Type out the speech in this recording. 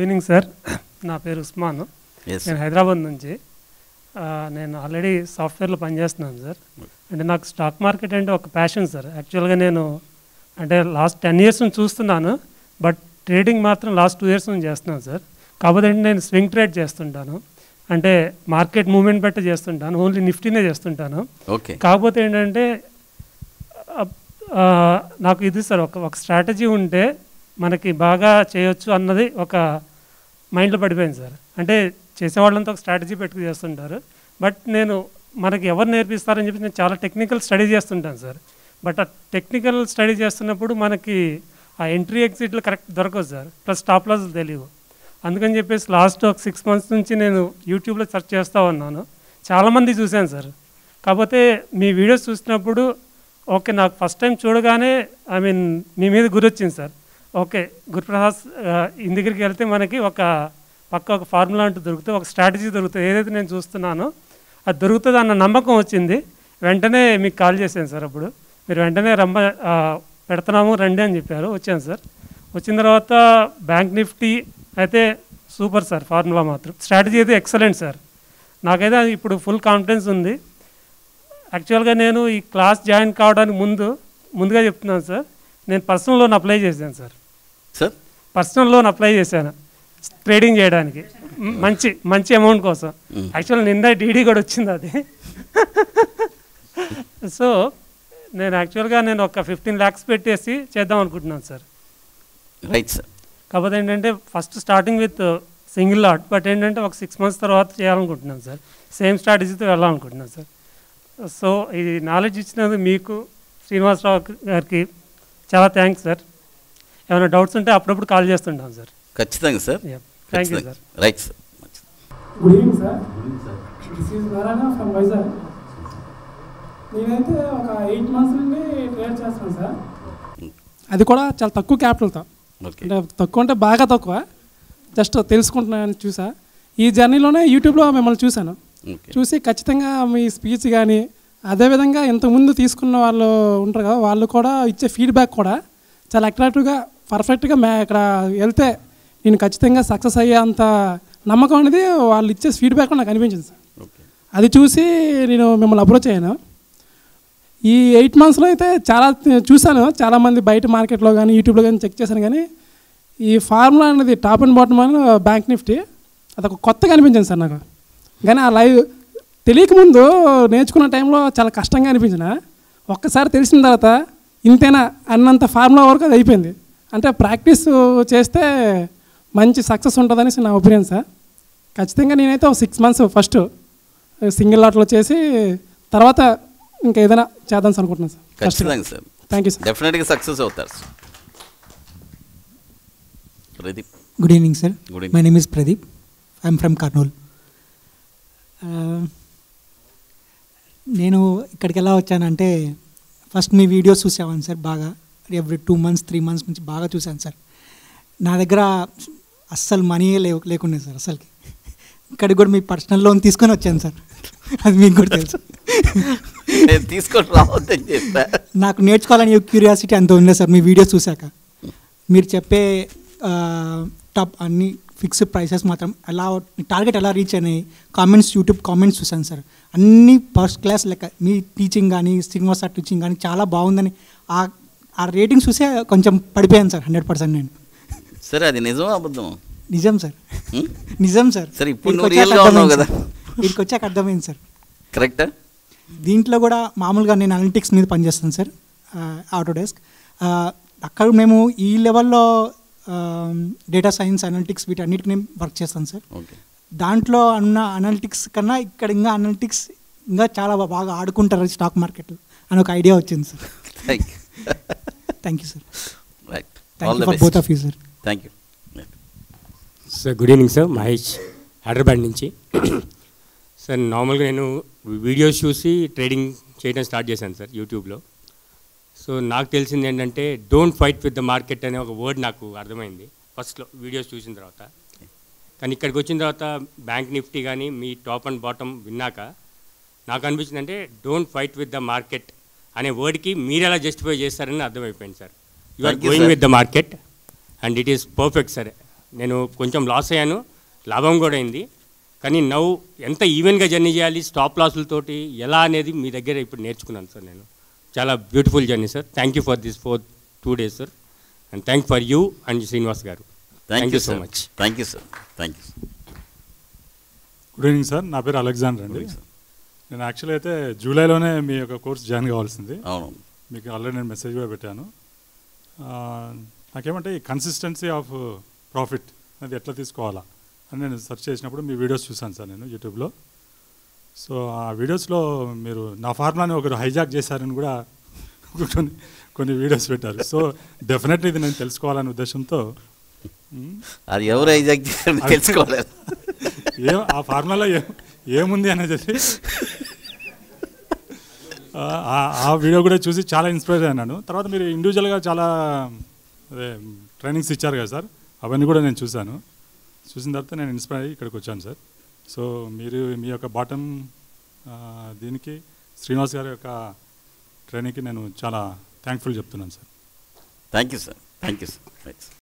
Good evening sir నా పేరు Osman Yes. నేను హైదరాబాద్ నుంచి ఆ, నేను ఆల్రెడీ సాఫ్ట్వేర్లో పనిచేస్తున్నాను సార్ అంటే నాకు స్టాక్ మార్కెట్ అంటే ఒక ప్యాషన్ సార్ యాక్చువల్గా నేను అంటే లాస్ట్ టెన్ ఇయర్స్ నుంచి చూస్తున్నాను బట్ ట్రేడింగ్ మాత్రం లాస్ట్ టూ ఇయర్స్ నుంచి చేస్తున్నాను సార్ కాకపోతే ఏంటి నేను స్వింగ్ ట్రేడ్ చేస్తుంటాను అంటే మార్కెట్ మూవ్మెంట్ బట్టి చేస్తుంటాను ఓన్లీ నిఫ్టీనే చేస్తుంటాను ఓకే కాకపోతే ఏంటంటే ఆ, ఆ, నాకు ఇది సార్ ఒక ఒక స్ట్రాటజీ ఉంటే మనకి బాగా చేయొచ్చు అన్నది ఒక మైండ్లో పడిపోయింది సార్ అంటే చేసేవాళ్ళంతా ఒక స్ట్రాటజీ పెట్టుకు చేస్తుంటారు బట్ నేను మనకి ఎవరు నేర్పిస్తారని చెప్పి నేను చాలా టెక్నికల్ స్టడీ చేస్తుంటాను సార్ బట్ ఆ టెక్నికల్ స్టడీ చేస్తున్నప్పుడు మనకి ఆ ఎంట్రీ ఎగ్జిట్లు కరెక్ట్ దొరకదు సార్ ప్లస్ స్టాప్ లాస్ తెలియవు అందుకని చెప్పేసి లాస్ట్ ఒక సిక్స్ మంత్స్ నుంచి నేను యూట్యూబ్లో సెర్చ్ చేస్తూ ఉన్నాను చాలామంది చూశాను సార్ కాకపోతే మీ వీడియోస్ చూసినప్పుడు ఓకే నాకు ఫస్ట్ టైం చూడగానే ఐ మీన్ మీ మీద గురొచ్చింది సార్ ఓకే గురుప్రసాద్ ఆ, ఈయన దగ్గరికి వెళ్తే మనకి ఒక పక్క ఒక ఫార్ములా అంటూ దొరుకుతుంది ఒక స్ట్రాటజీ దొరుకుతుంది ఏదైతే నేను చూస్తున్నానో అది దొరుకుతుంది అన్న నమ్మకం వచ్చింది వెంటనే మీకు కాల్ చేశాను సార్ అప్పుడు మీరు వెంటనే రమ్మ ఆ, పెడుతున్నాము రండి అని చెప్పారు వచ్చాను సార్ వచ్చిన తర్వాత బ్యాంక్ నిఫ్టీ అయితే సూపర్ సార్ ఫార్ములా మాత్రం స్ట్రాటజీ అయితే ఎక్సలెంట్ సార్ నాకైతే అది ఇప్పుడు ఫుల్ కాన్ఫిడెన్స్ ఉంది యాక్చువల్గా నేను ఈ క్లాస్ జాయిన్ కావడానికి ముందు ముందుగా చెప్తున్నాను సార్ నేను పర్సనల్ లోన్ అప్లై చేశాను sir sir personal loan apply చేశాను ట్రేడింగ్ చేయడానికి మ్, మంచి మంచి అమౌంట్ కోసం యాక్చువల్ నిన్న డీడీ కూడా వచ్చింది అది సో నేను యాక్చువల్గా నేను ఒక ఫిఫ్టీన్ ల్యాక్స్ పెట్టేసి చేద్దాం అనుకుంటున్నాను సార్ రైట్ సార్ కాకపోతే ఏంటంటే first starting with single lot but ఏంటంటే ఒక సిక్స్ మంత్స్ తర్వాత చేయాలనుకుంటున్నాను సార్ సేమ్ స్ట్రాటజీతో వెళ్ళాలనుకుంటున్నాను సార్ సో ఇది నాలెడ్జ్ ఇచ్చినందుకు మీకు శ్రీనివాసరావు గారికి చాలా థ్యాంక్స్ సార్ ఏమైనా డౌట్స్ ఉంటే అప్పుడప్పుడు కాల్ చేస్తుంటాను సార్ ఖచ్చితంగా sir thank you sir right sir good evening sir this is Narayana from Vizag నేనైతే ఒక ఎయిట్ మంత్స్ నుండి ట్రేడ్ చేస్తాను సార్ అది కూడా చాలా తక్కువ క్యాపిటల్తో ఓకే అంటే తక్కువ అంటే బాగా తక్కువ జస్ట్ తెలుసుకుంటున్నాను చూసా ఈ జర్నీలోనే యూట్యూబ్లో మిమ్మల్ని చూశాను ఓకే చూసి ఖచ్చితంగా మీ స్పీచ్ కానీ అదేవిధంగా ఇంతకుముందు తీసుకున్న వాళ్ళు ఉంటారు కదా వాళ్ళు కూడా ఇచ్చే ఫీడ్బ్యాక్ కూడా చాలా అట్రాక్టివ్గా పర్ఫెక్ట్గా మే ఇక్కడ వెళ్తే నేను ఖచ్చితంగా సక్సెస్ అయ్యే అంత నమ్మకం అనేది వాళ్ళు ఇచ్చే ఫీడ్బ్యాక్ నాకు అనిపించింది సార్ ఓకే అది చూసి నేను మిమ్మల్ని అప్రోచ్ అయ్యాను ఈ ఎయిట్ మంత్స్లో అయితే చాలా చూశాను చాలామంది బయట మార్కెట్లో కానీ యూట్యూబ్లో కానీ చెక్ చేశాను కానీ ఈ ఫార్ములా అనేది టాప్ అండ్ బాటమ్ అని బ్యాంక్ నిఫ్టీ అదొక కొత్తగా అనిపించింది సార్ నాకు కానీ ఆ లైవ్ తెలియకముందు నేర్చుకున్న టైంలో చాలా కష్టంగా అనిపించిన ఒక్కసారి తెలిసిన తర్వాత ఇంతేనా అన్నంత ఫార్ములా వరకు అది అయిపోయింది అంటే ప్రాక్టీస్ చేస్తే మంచి సక్సెస్ ఉంటుందనేసి నా ఒపీనియన్ సార్ ఖచ్చితంగా నేనైతే ఒక సిక్స్ మంత్స్ ఫస్ట్ సింగిల్ లాట్లో చేసి తర్వాత ఇంకా ఏదైనా చేద్దాం అనుకుంటున్నాను సార్ ఖచ్చితంగా సార్ థ్యాంక్ యూ సార్ డెఫినెట్గా సక్సెస్ అవుతారు sir Pradeep good evening sir Good evening. My name is Pradeep I'm from Kurnool నేను ఇక్కడికి ఎలా వచ్చానంటే ఫస్ట్ మీ వీడియోస్ చూసేవాను సార్ బాగా every two months three months నుంచి బాగా చూశాను సార్ నా దగ్గర అస్సలు మనీ లేవు లేకుండే సార్ అసలుకి ఇక్కడికి కూడా మీ పర్సనల్ లోన్ తీసుకొని వచ్చాను సార్ అది మీకు కూడా తెలుసు నేను తీసుకొని రావద్దని చెప్పా నాకు నేర్చుకోవాలని క్యూరియాసిటీ అంత ఉంది సార్ మీ వీడియోస్ చూశాక మీరు చెప్పే టాప్ అన్ని ఫిక్స్డ్ ప్రైసెస్ మాత్రం ఎలా టార్గెట్ ఎలా రీచ్ అయినాయి కామెంట్స్ యూట్యూబ్ కామెంట్స్ చూశాను సార్ అన్ని ఫస్ట్ క్లాస్ లెక్క మీ టీచింగ్ కానీ శ్రీనివాస్ సార్ టీచింగ్ కానీ చాలా బాగుందని ఆ ఆ రేటింగ్ చూసే కొంచెం పడిపోయాను సార్ హండ్రెడ్ పర్సెంట్ నేను సరే అది నిజమా అబద్ధం నిజం సార్ హ్మ్? నిజం సార్ సరే, ఇప్పుడు వీడికి నువ్వు వచ్చాక real గా ఉన్నావు అర్థమైంది కదా. సార్. వీడికి వచ్చాక అర్థమైంది సార్ కరెక్టా దీంట్లో కూడా మామూలుగా నేను అనలిటిక్స్ మీద పనిచేస్తాను సార్ ఆటోడెస్క్ అక్కడ మేము ఈ లెవెల్లో డేటా సైన్స్ అనలిటిక్స్ వీటన్నిటికి నేను వర్క్ చేస్తాను సార్ ఓకే దాంట్లో ఉన్న అనలిటిక్స్ కన్నా ఇక్కడ ఇంకా అనలిటిక్స్ ఇంకా చాలా బా- బాగా ఆడుకుంటారు స్టాక్ మార్కెట్లో అని ఒక ఐడియా వచ్చింది sir thank you thank you sir right thank all you the for both of you sir thank you sir good evening sir Mahesh Hyderabad నుంచి సార్ నార్మల్గా నేను వీడియోస్ చూసి ట్రేడింగ్ చేయడం స్టార్ట్ చేశాను సార్ యూట్యూబ్లో సో నాకు తెలిసింది ఏంటంటే don't fight with the market అనే ఒక వర్డ్ నాకు అర్థమైంది ఫస్ట్లో వీడియోస్ చూసిన తర్వాత కానీ ఇక్కడికి వచ్చిన తర్వాత బ్యాంక్ నిఫ్టీ కానీ మీ టాప్ అండ్ బాటమ్ విన్నాక నాకు అనిపించింది అంటే don't fight with the market అనే వర్డ్కి మీరు ఎలా జస్టిఫై చేస్తారని అర్థమైపోయింది sir you are Thank you, going sir. With the market and it is perfect sir నేను కొంచెం లాస్ అయ్యాను లాభం కూడా అయింది కానీ నవ్వు ఎంత ఈవెన్గా జర్నీ చేయాలి స్టాప్ లాసులతోటి ఎలా అనేది మీ దగ్గర ఇప్పుడు నేర్చుకున్నాను సార్ నేను చాలా beautiful journey sir thank you for this four two days sir and thank for you and Srinivas garu thank you so so much much thank you sir thank you good evening sir నా పేరు Alexander అండి నేను actually అయితే జూలైలోనే మీ యొక్క course join కావాల్సింది అవును మీకు already నేను మెసేజ్ కూడా పెట్టాను ఆ, నాకేమంటే ఈ కన్సిస్టెన్సీ ఆఫ్ ప్రాఫిట్ అది ఎట్లా తీసుకోవాలా అని నేను సెర్చ్ చేసినప్పుడు మీ వీడియోస్ చూసాను సార్ నేను యూట్యూబ్లో సో ఆ వీడియోస్లో మీరు నా ఫార్ములాని ఒకరు హైజాక్ చేశారని కూడా కొన్ని కొన్ని వీడియోస్ పెట్టారు సో డెఫినెట్లీ ఇది నేను తెలుసుకోవాలనే ఉద్దేశంతో మ్, అది ఎవరు హైజాక్ చేశారని తెలుసుకోలేదు ఏం ఆ ఫార్ములాలో ఏం ఏముంది అనేది ఆ- ఆ- ఆ వీడియో కూడా చూసి చాలా ఇన్స్పైర్ అయినాను తర్వాత మీరు ఇండివిజువల్గా చాలా అదే ట్రైనింగ్స్ ఇచ్చారు కదా సార్ అవన్నీ కూడా నేను చూశాను చూసిన తర్వాత నేను ఇన్స్పైర్ అయ్యి ఇక్కడికి వచ్చాను సార్ సో మీరు మీ యొక్క బాటమ్ దీనికి శ్రీనివాస్ గారి యొక్క ట్రైనింగ్కి నేను చాలా థ్యాంక్ఫుల్ చెప్తున్నాను sir thank you sir thank you sir right